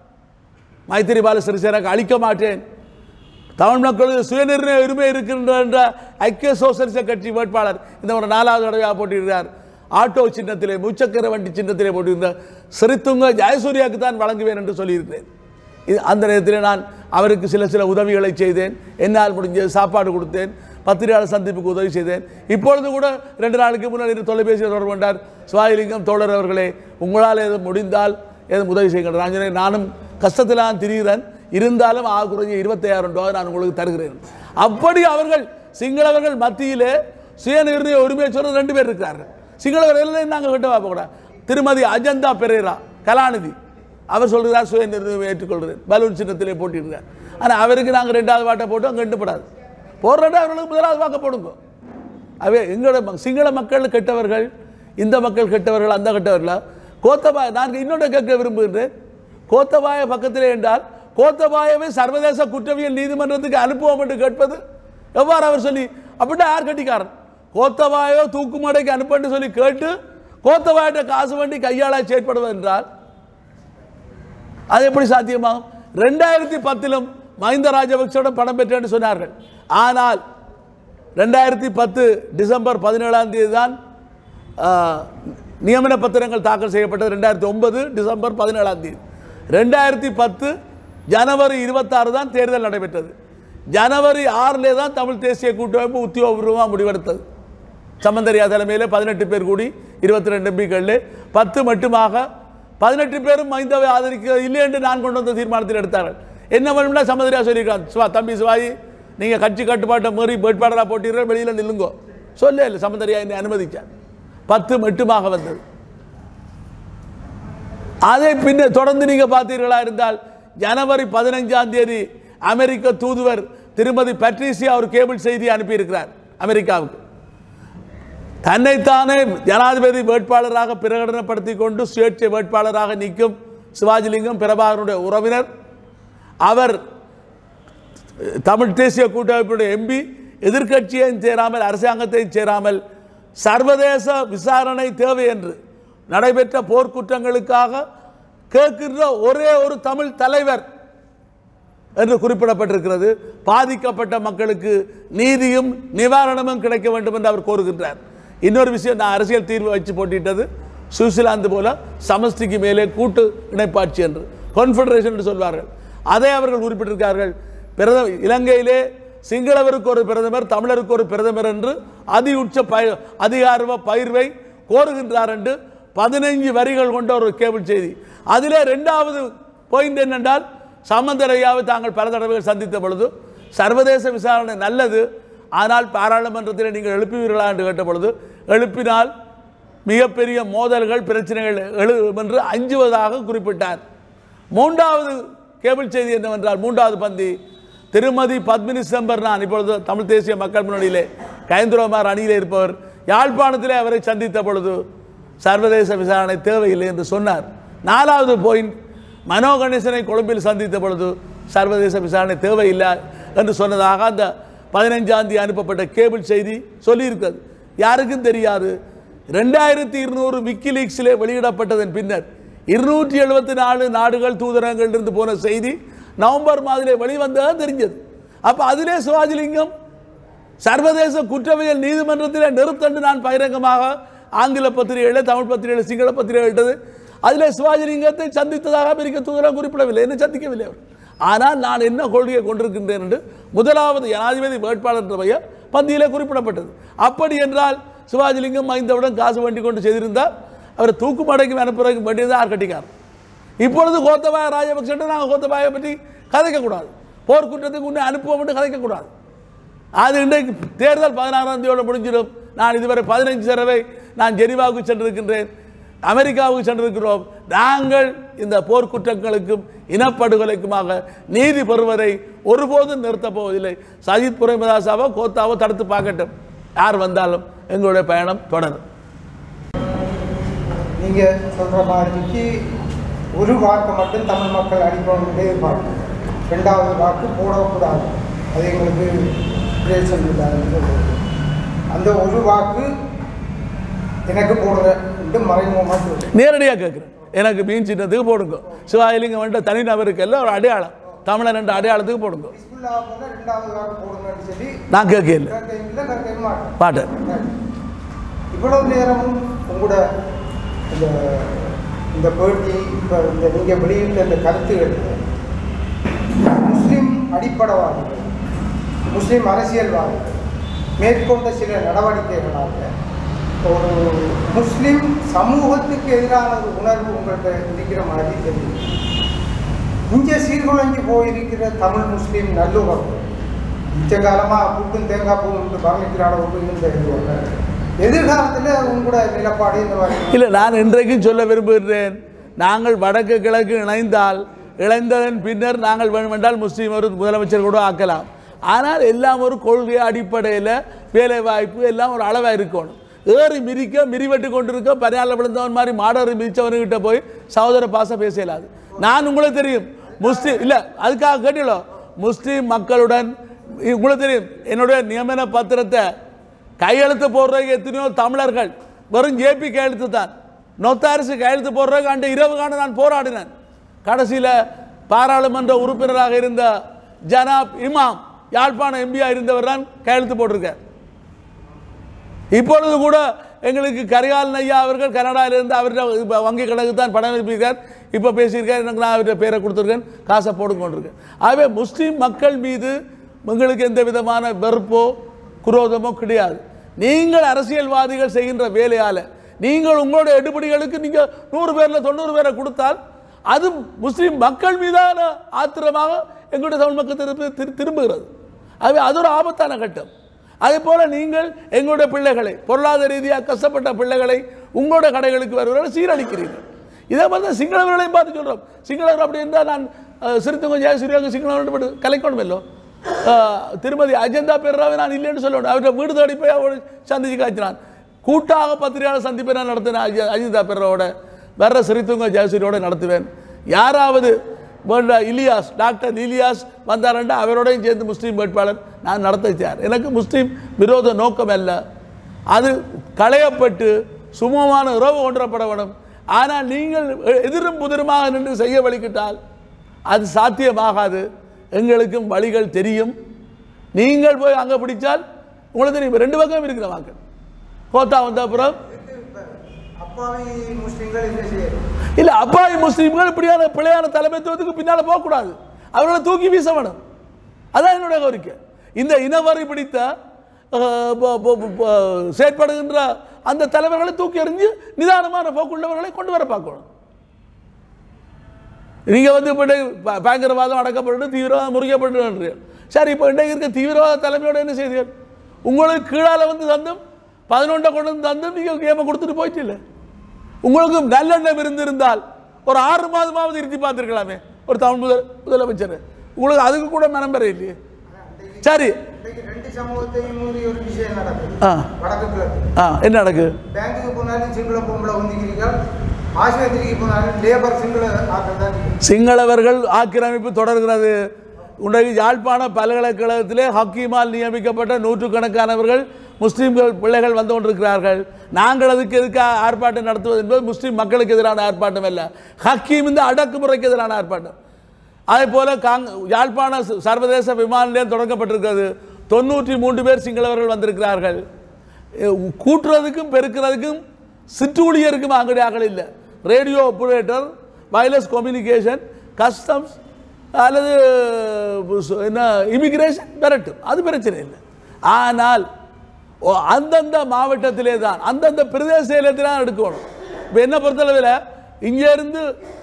மைத்திரிபால சிறிசேனாக்கு அளிக்க மாட்டேன் தமிழ் மக்களுக்கு சுயநிர்ணய உரிமை இருக்கின்ற என்ற ஐக்கிய சோசலிச கட்சி வேட்பாளர் இந்த ஒரு நாலாவது தடவையாக போட்டியிருக்கிறார் ஆட்டோ சின்னத்திலே முச்சக்கர வண்டி சின்னத்திலே போட்டிருந்தார் சிறித்துங்க ஜெயசூர்யாவுக்கு தான் வழங்குவேன் என்று சொல்லியிருக்கிறேன் இது அந்த நேரத்தில் நான் அவருக்கு சில சில உதவிகளை செய்தேன் என்னால் முடிஞ்ச சாப்பாடு கொடுத்தேன் பத்திரிகையாளர் சந்திப்புக்கு உதவி செய்தேன் இப்பொழுது கூட ரெண்டு நாளுக்கு முன்னாடி தொலைபேசியில் தொடர்பு கொண்டார் சுவாயிலிங்கம் தோழர் அவர்களே உங்களால் எதுவும் முடிந்தால் எதுவும் உதவி செய்கின்ற நான் சொன்னேன், நானும் கஷ்டத்தில் நான் திரிகிறேன் இருந்தாலும் ஆக குறைஞ்ச இருபத்தையாயிரம் ரூபாய் நான் உங்களுக்கு தருகிறேன் அப்படி அவர்கள் சிங்களவர்கள் மத்தியிலே சுயநிர்ணய உரிமையை சொல்ற ரெண்டு பேர் இருக்கிறார்கள் சிங்களவர்கள் நாங்கள் கிட்ட பார்க்கக்கூடாது திருமதி அஜந்தா பெரேரா கலாநிதி அவர் சொல்கிறார் சுய நிர்ணயம் ஏற்றுக்கொள்கிறேன் பலூன் சின்னத்திலே போட்டிருக்கார் ஆனால் அவருக்கு நாங்கள் ரெண்டாவது வாட்டை போட்டு அங்கே கண்டுபடாது போடுறதா அவர்களுக்கு முதலாவது வாக்க போடுங்க அவே எங்களோட ம- சிங்கள மக்கள் கெட்டவர்கள் இந்த மக்கள் கெட்டவர்கள் அந்த கெட்டவர்களா கோத்தபாய நான் இன்னொன்று கேட்க விரும்புகின்றேன் கோத்தபாய பக்கத்திலே என்றால் கோத்தபாயவை சர்வதேச குற்றவியல் நீதிமன்றத்துக்கு அனுப்புவோம் என்று கேட்பது எவ்வாறு அவர் சொல்லி அப்படின்னா யார் கட்டிக்காரன் கோத்தபாயோ தூக்குமடைக்கு அனுப்பன்னு சொல்லி கேட்டு கோத்தபாயிட்ட காசு வண்டி கையாள செயற்படுவது என்றால் அது எப்படி சாத்தியமாகும் ரெண்டாயிரத்தி பத்திலும் மஹிந்த ராஜபக்சோட படம் பெற்றேன்னு சொன்னார்கள் ஆனால் ரெண்டாயிரத்தி பத்து டிசம்பர் பதினேழாம் தேதி தான் ஆ, நியமன பத்திரங்கள் தாக்கல் செய்யப்பட்டது ரெண்டாயிரத்தி ஒன்பது டிசம்பர் பதினேழாம் தேதி ரெண்டாயிரத்தி பத்து ஜனவரி இருபத்தாறு தான் தேர்தல் நடைபெற்றது ஜனவரி ஆறிலே தான் தமிழ் தேசிய கூட்டமைப்பு உத்தியோகபூர்வமாக முடிவெடுத்தது சம்பந்தரியா தலைமையில் பதினெட்டு பேர் கூடி இருபத்தி ரெண்டு எம்பிக்களில் பத்து மட்டுமாக பதினெட்டு பேரும் மைந்தவை ஆதரிக்க இல்லை என்று நான் கொண்டு வந்த தீர்மானத்தில் எடுத்தார்கள் என்ன வேணும்னா சம்பந்தரியா சொல்லியிருக்கான் சிவா தம்பி சிவாயி நீங்கள் கட்சி கட்டுப்பாட்டை மீறி வேட்பாளராக போட்டீர்கள் வெளியில் நில்லுங்கோ சொல்ல இல்லை சம்பந்தரியா என்னை அனுமதிச்சார் பத்து மட்டுமாக வந்தது அதை பின்ன தொடர்ந்து நீங்க பார்த்தீர்களா இருந்தால் ஜனவரி பதினைஞ்சாம் தேதி அமெரிக்க தூதுவர் திருமதி பட்ரிசியா ஒரு கேபிள் செய்தி அனுப்பியிருக்கிறார் அமெரிக்காவுக்கு தன்னைத்தானே ஜனாதிபதி வேட்பாளராக பிரகடனப்படுத்தி கொண்டு சுயேட்சை வேட்பாளராக நிற்கும் சிவாஜிலிங்கம் பிரபாகரனுடைய உறவினர் அவர் தமிழ் தேசிய கூட்டமைப்புடைய எம்பி எதிர்க்கட்சியையும் சேராமல் அரசாங்கத்தையும் சேராமல் சர்வதேச விசாரணை தேவை என்று நடைபெற்ற போர்க்குற்றங்களுக்காக கேட்கின்ற ஒரே ஒரு தமிழ் தலைவர் என்று குறிப்பிடப்பட்டிருக்கிறது பாதிக்கப்பட்ட மக்களுக்கு நீதியும் நிவாரணமும் கிடைக்க வேண்டும் என்று அவர் கோருகின்றார் இன்னொரு விஷயம் நான் அரசியல் தீர்வு வச்சு போட்டிட்டது சுவிட்சர்லாந்து போல சமஷ்டிக்கு மேலே கூட்டு இணைப்பாட்சி என்று கான்ஃபெடரேஷன் என்று சொல்வார்கள் அதை அவர்கள் குறிப்பிட்டிருக்கார்கள் பிரதம இலங்கையிலே சிங்களவருக்கு ஒரு பிரதமர் தமிழருக்கு ஒரு பிரதமர் என்று அதி உச்ச பய அதிகார பயிர்வை கோருகின்றார் என்று பதினைஞ்சு வரிகள் கொண்ட ஒரு கேபிள் செய்தி அதிலே ரெண்டாவது பாயிண்ட் என்னென்றால் சாமந்தரையாவை தாங்கள் பல தடவைகள் சந்தித்த பொழுது சர்வதேச விசாரணை நல்லது ஆனால் பாராளுமன்றத்தில் நீங்கள் எழுப்புவீர்களா என்று கேட்ட பொழுது எழுப்பினால் மிகப்பெரிய மோதல்கள் பிரச்சனைகள் எழும் என்று அஞ்சுவதாக குறிப்பிட்டார் மூன்றாவது கேபிள் செய்தி என்னவென்றால் மூன்றாவது பந்தி திருமதி பத்மினி செம்பர் நான் இப்பொழுது தமிழ் தேசிய மக்கள் முன்னணியிலே கயந்திரமார் அணியிலே இருப்பவர் யாழ்ப்பாணத்திலே அவரை சந்தித்த பொழுது சர்வதேச விசாரணை தேவையில்லை என்று சொன்னார் நாலாவது பாயிண்ட் மனோ கணேசனை கொழும்பில் சந்தித்த பொழுது சர்வதேச விசாரணை தேவையில்லை என்று சொன்னதாக அந்த பதினைஞ்சாம் தேதி அனுப்பப்பட்ட கேபிள் செய்தி சொல்லியிருக்கிறது யாருக்கும் தெரியாது ரெண்டாயிரத்தி இருநூறு விக்கிலீக்ஸிலே வெளியிடப்பட்டதன் பின்னர் இருநூற்றி எழுபத்தி நாலு நாடுகள் தூதரகங்கள் இருந்து போன செய்தி நவம்பர் மாதத்திலே வெளிவந்ததாக தெரிஞ்சது அப்போ அதிலே சிவாஜிலிங்கம் சர்வதேச குற்றவியல் நீதிமன்றத்தில் நிறுத்தண்டு நான் பகிரங்கமாக ஆங்கில பத்திரிகைகளை தமிழ் பத்திரிகைகளை சிங்கள பத்திரிகை இட்டது அதில் சிவாஜிலிங்கத்தை சந்தித்ததாக அமெரிக்க தூதரம் குறிப்பிடவில்லை என்ன சந்திக்கவில்லை அவர் ஆனால் நான் என்ன கொள்கையை கொண்டிருக்கின்றேன் என்று முதலாவது ஜனாதிபதி வேட்பாளர் என்ற பெயர் பந்தியிலே குறிப்பிடப்பட்டது அப்படி என்றால் சிவாஜிலிங்கம் ஐந்தவுடன் காசு வண்டி கொண்டு செய்திருந்தால் அவரை தூக்கு மடைக்கு அனுப்புறதுக்கு வேண்டியது யார் கட்டிக்கார் இப்பொழுது கோத்தபாய ராஜபக்சே நாங்கள் கோத்தபாயை பற்றி கதைக்கக்கூடாது போர்க்குற்றத்துக்கு முன்னே அனுப்புவோம் என்று கதைக்கக்கூடாது அது இன்றைக்கு தேர்தல் பதினாறாம் தேதியோட முடிஞ்சிடும் நான் இதுவரை பதினைஞ்சு தடவை நான் ஜெனீவாவுக்கு சென்றிருக்கின்றேன் அமெரிக்காவுக்கு சென்றிருக்கிறோம் நாங்கள் இந்த போர்க்குற்றங்களுக்கும் இனப்படுகொலைக்குமாக நீதி பெறுவதை ஒருபோதும் நிறுத்தப் போவதில்லை சஜித் பிரேமதாசாவோ கோத்தாவோ தடுத்து பார்க்கட்டும் யார் வந்தாலும் எங்களுடைய பயணம் தொடரும் நீங்க சொல்ற மாதிரிக்கு ஒரு வாக்கு மட்டும் தமிழ் மக்கள் அடிக்கணும்னு எதிர்பார்க்கணும் ரெண்டாவது வாக்கு போடக்கூடாது அது எங்களுக்கு பிரேசன் இல்லாதுன்னு சொல்றது. அந்த ஒரு வாக்கு எனக்கு போடுற மறைமுகமாக சொல்றேன் நேரடியாக கேட்குறேன் எனக்கு மீன் சின்னத்துக்கு போடுங்க சிவாயிலிங்கம் வந்துட்டு தனிநபருக்கு எல்லாம் ஒரு அடையாளம் தமிழன் என்ற அடையாளத்துக்கு போடுங்க ஹிஸ்புல்லாஹ் போல ரெண்டாவது வாக்கு போடுங்கன்னு சொல்லி நான் கேட்கல கேட்க இல்லை கேட்க மாட்டேன் பாட்டேன் இவ்வளவு நேரமும் உங்களோட இந்த இந்த பேட்டி இப்போ இந்த நீங்கள் வெளியிட்ட இந்த கருத்துகள் முஸ்லிம் அடிப்படைவாதிகள் முஸ்லிம் அரசியல்வாதிகள் மேற்கொண்ட சில நடவடிக்கைகளாக ஒரு முஸ்லிம் சமூகத்துக்கு எதிரான ஒரு உணர்வு உங்கள்கிட்ட இருக்கிற மாதிரி தெரியும் இங்கே சீர்குலைஞ்சு போயிருக்கிற தமிழ் முஸ்லீம் நல்லுறவு மிச்ச காலமாக புட்டும் தேங்காய் பூ வர்ணிக்கிறாட ஒரு இருந்த எதிர்காலத்தில் உங்களோட நிலப்பாடு இந்த மாதிரி இல்லை நான் இன்றைக்கும் சொல்ல விரும்புகிறேன் நாங்கள் வடக்கு கிழக்கு இணைந்தால் இணைந்ததன் பின்னர் நாங்கள் வேண்டுமென்றால் முஸ்லீம் ஒரு முதலமைச்சர் கூட ஆக்கலாம் ஆனால் எல்லாம் ஒரு கொள்கை அடிப்படையில் வேலை வாய்ப்பு எல்லாம் ஒரு அளவாக இருக்கணும் ஏறி மிதிக்க மிரிவெட்டு கொண்டிருக்க பரியால விழுந்தவன் மாதிரி மாடேறி மிதிச்சவனுக்கிட்ட போய் சகோதர பாசம் பேச இயலாது நான் உங்களுக்கு தெரியும் முஸ்லீம் இல்லை அதுக்காக கேட்டீங்களோ முஸ்லீம் மக்களுடன் உங்களுக்கு தெரியும் என்னுடைய நியமன பத்திரத்தை கையெழுத்து போடுறதுக்கு எத்தனையோ தமிழர்கள் வெறும் ஜேபி கையெழுத்து தான் நொத்தாரிசு கையெழுத்து போடுறதுக்கு அன்று இரவு காண நான் போராடினேன் கடைசியில் பாராளுமன்ற உறுப்பினராக இருந்த ஜனாப் இமாம் யாழ்ப்பாண எம்பியா இருந்தவர் தான் கையெழுத்து போட்டிருக்கார் இப்பொழுது கூட எங்களுக்கு கரிகால் நையா அவர்கள் கனடாவிலிருந்து அவர்கிட்ட இப்போ வங்கி கணக்கு தான் பணம் அனுப்பியிருக்கார் இப்போ பேசியிருக்கார் எனக்கு நான் அவர்கிட்ட பேரை கொடுத்துருக்கேன் காசை போட்டு கொண்டிருக்கேன் ஆகவே முஸ்லீம் மக்கள் மீது உங்களுக்கு எந்த விதமான வெறுப்போ குரோதமோ கிடையாது நீங்கள் அரசியல்வாதிகள் செய்கின்ற வேலையால் நீங்கள் உங்களுடைய எடுபடிகளுக்கு நீங்கள் நூறு பேரில் தொண்ணூறு பேரை கொடுத்தால் அது முஸ்லீம் மக்கள் மீதான ஆத்திரமாக எங்களுடைய தமிழ் மக்கள் திருப்பி திரு- திரும்புகிறது ஆகவே அது ஒரு ஆபத்தான கட்டம் அதே போல நீங்கள் எங்களுடைய பிள்ளைகளை பொருளாதார ரீதியாக கஷ்டப்பட்ட பிள்ளைகளை உங்களுடைய கடைகளுக்கு வருவதை சீரழிக்கிறீர்கள் இதே மாதிரி தான் சிங்களவர்களையும் பார்த்து சொல்கிறோம் சிங்களவர் அப்படி இருந்தால் நான் அஹ், சிறுத்தவங்க ஜெயசூரியாக சிங்களவர்கள் கலைக்கணும் இல்லோ அஹ், திருமதி அஜந்தா பெர்ராவை நான் இல்லைன்னு சொல்லணும் அவர்கிட்ட வீடு தேடி போய் அவரை சந்திச்சு காய்ச்சினான் கூட்டாக பத்திரிகையாளர் சந்திப்பை நான் நடத்தினேன் அஜ- அஜிதா பெர்ராவோட வர்ற சிறுத்தவங்க ஜெயசூரியோட நடத்துவேன் யாராவது வேண்ட இலியாஸ் டாக்டர் இலியாஸ் வந்தாரண்டா அவரோடையும் சேர்ந்து முஸ்லீம் வேட்பாளர் நான் நடத்த தயார் எனக்கு முஸ்லீம் விரோத நோக்கம் அல்ல அது களையப்பட்டு சுமமான உறவு கொண்டுவரப்பட வேண்டும் ஆனால் நீங்கள் எ- எதிரும் புதிருமாக நின்று செய்ய வழிக்கிட்டால் அது சாத்தியமாகாது எங்களுக்கும் வழிகள் தெரியும் நீங்கள் போய் அங்கே பிடிச்சால் உங்களுக்கு தெரியும் ரெண்டு பக்கம் இருக்கிற வாக்கள் கோத்தா வந்த அப்புறம் அப்பாவி முஸ்லீம்கள் என்ன செய்யணும் இல்ல அப்பாவி முஸ்லீம்கள் இப்படியான பிழையான தலைமைத்துவத்துக்கு பின்னால போகக்கூடாது அவர்களை தூக்கி வீச வேணும் அதான் என்னுடைய கோரிக்கை இந்த இனவரை பிடித்த அஹ், ப- ப- ப- ப- செயற்படுகின்ற அந்த தலைவர்களை தூக்கி எறிஞ்சு நிதானமான போக்குள்ளவர்களை கொண்டு வர பார்க்கணும் நீங்கள் வந்து இப்போ ப- பயங்கரவாதம் அடக்கப்பட்டு தீவிரவாதம் முறிக்கப்பட்டு சரி இப்போ இன்றைக்கு இருக்க தீவிரவாத தலைமையோட என்ன செய்தீர்கள் உங்களுக்கு கீழால வந்து தந்தும் பதினொன்றை கொண்டு வந்து தந்தும் நீங்கள் கேமை கொடுத்துட்டு போயிட்டு இல்லை உங்களுக்கு நல்லெண்ணம் இருந்திருந்தால் ஒரு ஆறு மாதமாவது இருத்தி பார்த்துருக்கலாமே ஒரு தமிழ் முதல் முதலமைச்சர் உங்களுக்கு அதுக்கு கூட மனம் பெற இல்லையே சரி இன்னைக்கு ரெண்டு சமூகத்தையும் மீறி ஒரு விஷயம் நடக்குது ஆ வடக்கு கிழக்கு ஆ என்ன நடக்கு பேங்குக்கு போனாலும் சிங்கள பொம்பளை வந்துக்கிறீர்கள் ஆஸ்பத்திரிக்கு போனாலும் லேபர் சிங்கள ஆக்கள் தான் இருக்கு. சிங்களவர்கள் ஆக்கிரமிப்பு தொடர்கிறது இன்றைக்கு யாழ்ப்பாண பல்கலைக்கழகத்திலே ஹக்கீமால் நியமிக்கப்பட்ட நூற்றுக்கணக்கானவர்கள் முஸ்லீம்கள் பிள்ளைகள் வந்து கொண்டிருக்கிறார்கள் நாங்கள் அதுக்கு எதுக்கு ஆர்ப்பாட்டம் நடத்துவது என்பது முஸ்லீம் மக்களுக்கு எதிரான ஆர்ப்பாட்டம் அல்ல ஹக்கீம் இந்த அடக்குமுறைக்கு எதிரான ஆர்ப்பாட்டம் அதே போல காங் யாழ்ப்பாண ச- சர்வதேச விமான நிலையம் தொடங்கப்பட்டிருக்கிறது தொண்ணூற்றி மூன்று பேர் சிங்களவர்கள் வந்திருக்கிறார்கள் எ, கூட்டுறதுக்கும் பெருக்கிறதுக்கும் சிற்றூழியருக்கும் அங்கடி ஆக்கள் இல்லை radio operator wireless communication customs அல்லது சு- என்ன இமிகிரேஷன் பெறட்டும் அது பிரச்சனை இல்லை ஆனால் ஓ, அந்தந்த மாவட்டத்திலே தான் அந்தந்த பிரதேச செயலத்தில் தான் எடுக்கணும் இப்போ என்ன பொறுத்தளவில் இங்கேருந்து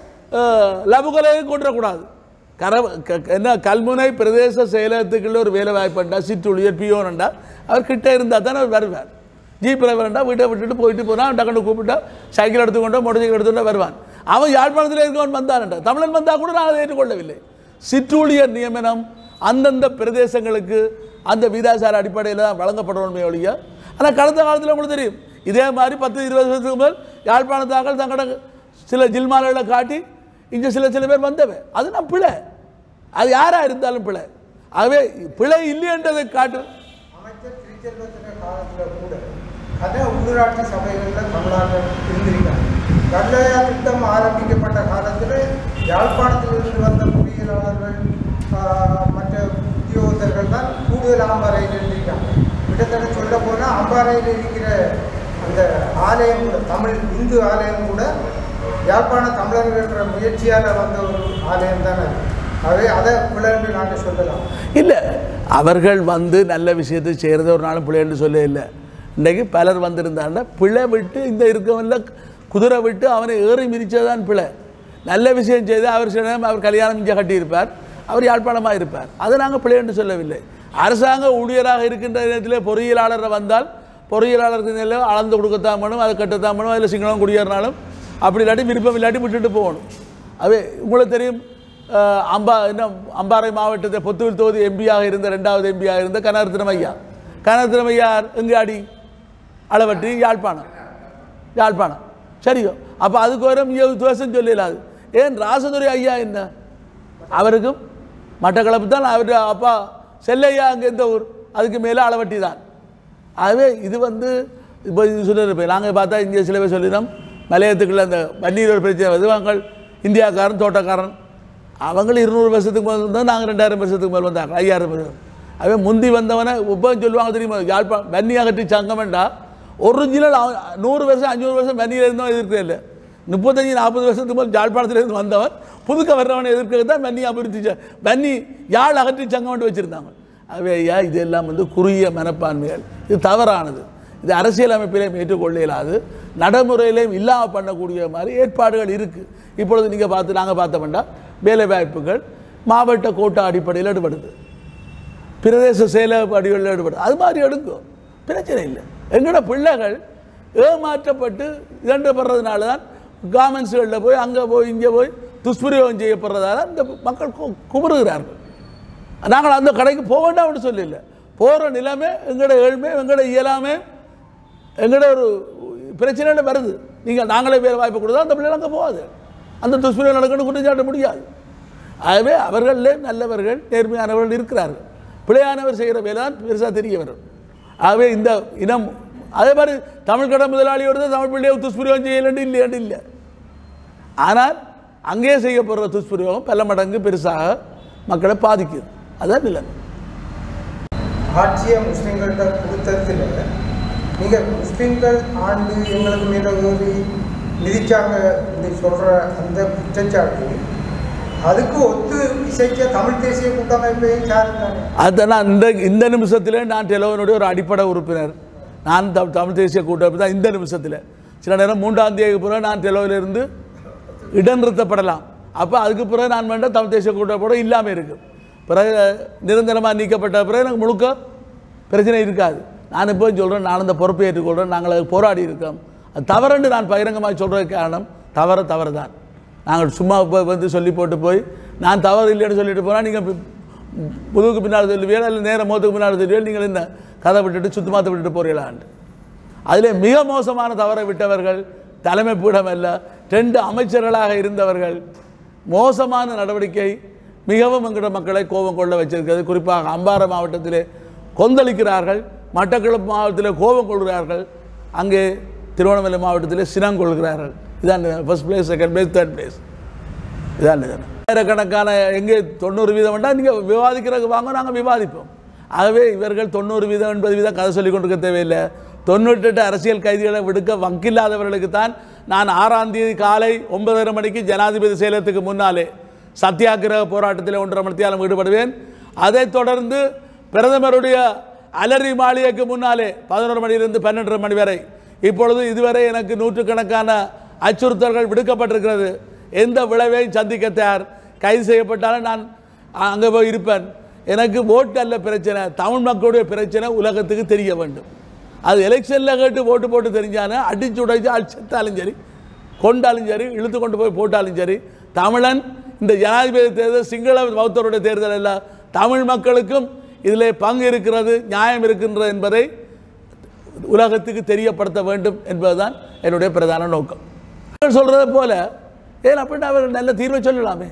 லபுகலையை கொண்டுறக்கூடாது கர க- க- என்ன கல்முனை பிரதேச செயலகத்துக்குள்ள ஒரு வேலை வாய்ப்புண்டா சிற்றுளியர் பியோனண்டா அவர் கிட்ட இருந்தால் தானே அவர் வருவார் ஜீப் டிரைவர்ண்டா வீட்டை விட்டுட்டு போயிட்டு போனால் டக்குனு கூப்பிட்டா சைக்கிள் எடுத்துக்கொண்டோ மோட்டர் சைக்கிள் எடுத்துக்கொண்டோ வருவான் அவன் யாழ்ப்பாணத்தில் இருக்கவன் வந்தான்டா தமிழன் வந்தால் கூட நான் அதை ஏற்றுக்கொள்ளவில்லை சிற்றூழியர் நியமனம் அந்தந்த பிரதேசங்களுக்கு அந்த வீதாசார அடிப்படையில் தான் வழங்கப்படணுமே ஒழிய ஆனால் கடந்த காலத்தில் உங்களுக்கு தெரியும் இதே மாதிரி பத்து இருபது வருஷத்துக்கு முதல் யாழ்ப்பாணத்தாக்கள் தங்களோட சில ஜில்மால்களை காட்டி இங்கே சில சில பேர் வந்தவை அது நான் பிழை அது யாராக இருந்தாலும் பிழை ஆகவே பிழை இல்லைன்றதை காட்டு அமைச்சர் திருச்செல்வத்தின காலத்தில் கூட கதை உள்ளூராட்சி சபைகளில் தமிழ்நாட்டில் இருந்திருக்காங்க கல்லயா திட்டம் ஆரம்பிக்கப்பட்ட காலத்தில் யாழ்ப்பாணத்திலிருந்து வந்த பொறியியலாளர்கள் ஆஹ், மற்ற உத்தியோகத்தர்கள் தான் கூடுதல் ஆம்பாறையில் இருந்திருக்காங்க கிட்டத்தட்ட சொல்ல போனால் அம்பாறையில் இருக்கிற அந்த ஆலயம் கூட தமிழ் இந்து ஆலயம் கூட யாழ்ப்பாண தமிழர்கள்ன்ற முயற்சியால் வந்த ஒரு ஆலயம் தான் அது ஆகவே அதை பிள்ளைன்னு நாங்கள் சொல்லலாம் இல்லை அவர்கள் வந்து நல்ல விஷயத்தை செய்கிறது ஒரு நாளும் பிள்ளைன்னு சொல்ல இல்லை இன்றைக்கு பலர் வந்திருந்தாங்கன்னா பிழை விட்டு இந்த இருக்கவன்ல குதிரை விட்டு அவனை ஏறி மிதிச்சதான் பிழை நல்ல விஷயம் செய்து அவர் சில நேரம் அவர் கல்யாணம் இங்கே கட்டியிருப்பார் அவர் யாழ்ப்பாணமாக இருப்பார் அதை நாங்கள் பிழை என்று சொல்லவில்லை அரசாங்க ஊழியராக இருக்கின்ற நேரத்தில் பொறியியலாளர் வந்தால் பொறியியலாளருக்கு நிலை அளந்து கொடுக்கத்தான் வேணும் அதை கட்டத்தான் வேணும் அதில் சிங்களம் குடியேறினாலும் அப்படி இல்லாட்டி விருப்பம் இல்லாட்டி விட்டுட்டு போகணும் அவே உங்களுக்கு தெரியும் அஹ், அம்பா என்ன அம்பாறை மாவட்டத்தை பொத்துவில் தொகுதி எம்பியாக இருந்த ரெண்டாவது எம்பியாக இருந்த கனகரத்தினம் ஐயா கனகரத்தினம் ஐயார் எங்காடி அளவட்டி யாழ்ப்பாணம் யாழ்ப்பாணம் சரியோ அப்போ அதுக்கு ஒரு இங்கே துவேஷம் சொல்லலாது ஏன் ராசதுரை ஐயா என்ன அவருக்கும் மட்டக்களப்பு தான் அவர் அப்பா செல்லையா அங்கே எந்த ஊர் அதுக்கு மேலே அளவட்டி தான் ஆகவே இது வந்து இப்போ இது சொல்லியிருப்பேன் நாங்கள் பார்த்தா இங்கே சில பேர் சொல்லிடும் மலையத்துக்குள்ள அந்த பன்னீர் ஒரு பிரச்சனை வருது அவங்கள் இந்தியாக்காரன் தோட்டக்காரன் அவங்களும் இருநூறு வருஷத்துக்கு மேலே வந்தால் நாங்கள் ரெண்டாயிரம் வருஷத்துக்கு மேலே வந்தாங்க ஐயாயிரம் வருஷம் அவன் முந்தி வந்தவனை இப்போ சொல்லுவாங்க தெரியுமா யாழ்ப்பாணம் வன்னி அகற்றி சங்கம்டா ஒரிஜினல் அவன் நூறு வருஷம் அஞ்சூறு வருஷம் வன்னியில் இருந்தவன் எதிர்க்கவே இல்லை முப்பத்தஞ்சு நாற்பது வருஷத்துக்கு மேலே யாழ்ப்பாணத்திலிருந்து வந்தவன் புதுக்க வர்றவனை எதிர்க்கிறது தான் வன்னி அபிவிருத்தி ச- வன்னி யாழ் அகற்றி சங்கம் வச்சுருந்தாங்க அவை ஐயா இதெல்லாம் வந்து குறுகிய மனப்பான்மைகள் இது தவறானது இது அரசியல் அமைப்பிலையும் ஏற்றுக்கொள்ள இயலாது நடைமுறையிலையும் இல்லாமல் பண்ணக்கூடிய மாதிரி ஏற்பாடுகள் இருக்குது இப்பொழுது நீங்கள் பார்த்து நாங்கள் பார்த்தோம்னா வேலை வாய்ப்புகள் மாவட்ட கோட்டா அடிப்படையில் ஈடுபடுது பிரதேச செயல அடிகளில் ஈடுபடுது அது மாதிரி எடுக்கும் பிரச்சனை இல்லை எங்களோட பிள்ளைகள் ஏமாற்றப்பட்டு இதண்டப்படுறதுனால தான் கார்மெண்ட்ஸ்களில் போய் அங்கே போய் இங்கே போய் துஷ்பிரயோகம் செய்யப்படுறதால இந்த மக்கள் கு- குமுறுகிறார்கள் நாங்கள் அந்த கடைக்கு போக வேண்டாம்னு சொல்லல போகிற நிலைமை எங்களோட ஏழ்மை எங்களோட இயலாமை எங்களோட ஒரு பிரச்சனையில வருது நீங்கள் நாங்களே வேறு வாய்ப்பு கொடுத்தா அந்த பிள்ளைகள் அங்கே போகாது அந்த துஷ்பிரயோகம் நடக்கணும் குற்றம் சாட்ட முடியாது ஆகவே அவர்களே நல்லவர்கள் நேர்மையானவர்கள் இருக்கிறார்கள் பிழையானவர் செய்கிற வேலை தான் பெருசாக தெரிய வரும் ஆகவே இந்த இனம் அதே மாதிரி தமிழ் கடை முதலாளியோடு தான் தமிழ் பிள்ளையை துஷ்பிரயோகம் செய்யலன்னு இல்லையாண்டு இல்லை ஆனால் அங்கேயே செய்யப்படுற துஷ்பிரயோகம் பல மடங்கு பெருசாக மக்களை பாதிக்குது அதான் நிலைமை ஆட்சியை முஸ்லீம்கள்ட்ட கொடுத்ததில் நீங்கள் முஸ்லீம்கள் ஆண்டு எங்களுக்கு மேலே ஒரு மிதிச்சாங்க என்று சொல்கிற அந்த குற்றச்சாட்டு அதுக்கு ஒத்து இசைக்க தமிழ் தேசிய கூட்டமைப்பையும் சார்ந்தாங்க அதை நான் இந்த இந்த நிமிஷத்தில் நான் டெலோனுடைய ஒரு அடிப்படை உறுப்பினர் நான் தம் தமிழ் தேசிய கூட்டமைப்பு தான் இந்த நிமிஷத்தில் சில நேரம் மூன்றாம் தேதிக்கு பிறகு நான் டெலோவிலிருந்து இடைநிறுத்தப்படலாம் அப்போ அதுக்கு பிறகு நான் வேண்டாம் தமிழ் தேசிய கூட்டப்பட இல்லாமல் இருக்கும் பிறகு நிரந்தரமாக நீக்கப்பட்ட பிறகு எனக்கு முழுக்க பிரச்சனை இருக்காது நான் இப்போ சொல்கிறேன் நான் அந்த பொறுப்பை ஏற்றுக்கொள்கிறேன் நாங்கள் அதுக்கு போராடி இருக்கோம் அது தவறுன்னு நான் பகிரங்கமாக சொல்கிறதுக்கு காரணம் தவறு தவறு தான் நாங்கள் சும்மா இப்போ வந்து சொல்லி போட்டு போய் நான் தவறு இல்லைன்னு சொல்லிட்டு போனால் நீங்கள் முதுகுக்கு பின்னால் சொல்லுவீர்கள் இல்லை நேரம் முகத்துக்கு பின்னால் சொல்லுவீர்கள் நீங்கள் என்ன கதை விட்டுட்டு சுத்தமாத்த விட்டுட்டு போறீங்களான்ட்டு அதிலே மிக மோசமான தவறை விட்டவர்கள் தலைமை பீடம் அல்ல ரெண்டு அமைச்சர்களாக இருந்தவர்கள் மோசமான நடவடிக்கை மிகவும் எங்கட மக்களை கோபம் கொள்ள வச்சிருக்கிறது குறிப்பாக அம்பாறை மாவட்டத்திலே கொந்தளிக்கிறார்கள் மட்டக்களப்பு மாவட்டத்திலே கோபம் கொள்கிறார்கள் அங்கே திருவண்ணாமலை மாவட்டத்திலே சினம் கொள்கிறார்கள் இதான் first place second place third place இதான் நிதனம் ஆயிரக்கணக்கான எங்கே தொண்ணூறு வீதம் வேண்டாம் நீங்கள் விவாதிக்கிறதுக்கு வாங்க நாங்கள் விவாதிப்போம் ஆகவே இவர்கள் தொண்ணூறு வீதம் எண்பது வீதம் கதை சொல்லிக் கொண்டிருக்க தேவையில்லை தொண்ணூற்றெட்டு அரசியல் கைதிகளை விடுக்க வக்கில்லாதவர்களுக்கு தான் நான் ஆறாம் தேதி காலை ஒன்பதரை மணிக்கு ஜனாதிபதி செயலகத்துக்கு முன்னாலே சத்தியாகிரக போராட்டத்தில் ஒன்றரை மணித்தியாலம் ஈடுபடுவேன் அதைத் தொடர்ந்து பிரதமருடைய அலரி மாளிகைக்கு முன்னாலே பதினோரு மணியிலிருந்து பன்னெண்டரை மணி வரை இப்பொழுது இதுவரை எனக்கு நூற்றுக்கணக்கான அச்சுறுத்தல்கள் விடுக்கப்பட்டிருக்கிறது எந்த விளைவையும் சந்திக்க தயார் கைது செய்யப்பட்டாலும் நான் அங்கே போய் இருப்பேன் எனக்கு ஓட்டு அல்ல பிரச்சனை தமிழ் மக்களுடைய பிரச்சனை உலகத்துக்கு தெரிய வேண்டும் அது எலெக்ஷனில் கேட்டு ஓட்டு போட்டு தெரிஞ்சானே அடிச்சு உடைச்சு அடிச்சத்தாலும் சரி கொண்டாலும் சரி இழுத்து கொண்டு போய் போட்டாலும் சரி தமிழன் இந்த ஜனாதிபதி தேர்தல் சிங்கள பௌத்தருடைய தேர்தல் அல்ல தமிழ் மக்களுக்கும் இதில் பங்கு இருக்கிறது நியாயம் இருக்கின்றது என்பதை உலகத்துக்கு தெரியப்படுத்த வேண்டும் என்பதுதான் என்னுடைய பிரதான நோக்கம் அவர்கள் சொல்றது போல ஏன் அப்படின்னா அவர்கள் நல்ல தீர்வை சொல்லலாமே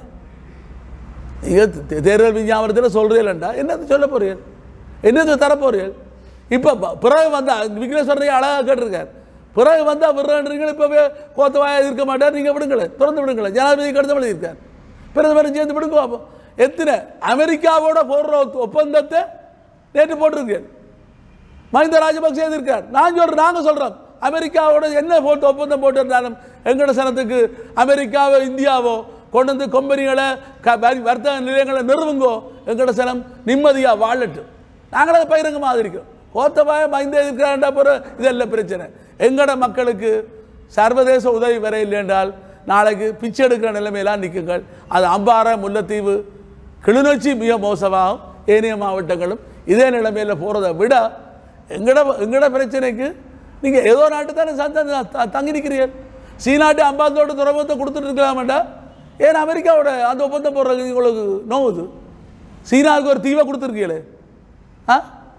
நீங்கள் தே- தேர்தல் விஞ்ஞாபனத்தில் சொல்கிறீங்களா என்னது சொல்ல போறீர்கள் என்னது தர போறீர்கள் இப்போ ப- பிறகு வந்தா விக்னேஸ்வரரை அழகாக கேட்டிருக்கார் பிறகு வந்தால் விடுறீங்க இப்போவே கோத்தவாயா இருக்க மாட்டார் நீங்கள் விடுங்களேன் திறந்து விடுங்களேன் ஜனாதிபதி கடிதம் எழுதியிருக்கார் பிரதமர் சேர்ந்து விடுங்க அப்போ எத்தனை அமெரிக்காவோட போடுற ஒத்த- ஒப்பந்தத்தை நேற்று போட்டிருக்கேன் மஹிந்த ராஜபக்சே எதிர்க்கார் நான் சொல்றேன் நாங்க சொல்றோம் அமெரிக்காவோட என்ன போட்டு ஒப்பந்தம் போட்டிருந்தாலும் எங்கட சனத்துக்கு அமெரிக்காவோ இந்தியாவோ கொண்டு வந்து கொம்பனிகளை க- வரி- வர்த்தக நிலையங்களை நிறுவுங்கோ எங்கட சனம் நிம்மதியா வாழட்டும் நாங்களே அதை பகிரங்கமாக இருக்கிறோம் கோத்தபாய மஹிந்த எதிர்க்கிறாண்டா போற இதெல்லாம் பிரச்சனை எங்கட மக்களுக்கு சர்வதேச உதவி வர இல்லை என்றால் நாளைக்கு பிச்சை எடுக்கிற நிலைமையெல்லாம் நிற்குங்கள் அது அம்பாறை முல்லைத்தீவு கிளிநொச்சி மிக மோசமாகும் ஏனைய மாவட்டங்களும் இதே நிலைமையில் போகிறத விட எங்கட எங்கட பிரச்சனைக்கு நீங்கள் ஏதோ நாட்டு தானே சந்த த- தங்கி நிற்கிறீர்கள் சீனாட்டு அம்பாந்தோட துறைமுகத்தை கொடுத்துட்டு இருக்கலாமாண்டா ஏன் அமெரிக்காவோட அந்த ஒப்பந்தம் போடுறது உங்களுக்கு நோவுது சீனாவுக்கு ஒரு தீவை கொடுத்துருக்கீங்களே ஆ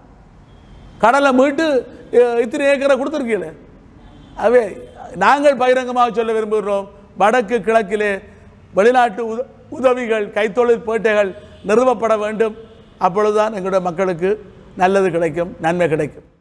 கடலை மீட்டு அஹ், இத்தனை ஏக்கரை கொடுத்துருக்கீங்களே அவே நாங்கள் பகிரங்கமாக சொல்ல விரும்புகிறோம் வடக்கு கிழக்கிலே வெளிநாட்டு உத உதவிகள் கைத்தொழில் பேட்டைகள் நிறுவப்பட வேண்டும் அப்பொழுதுதான் எங்களுடைய மக்களுக்கு நல்லது கிடைக்கும் நன்மை கிடைக்கும்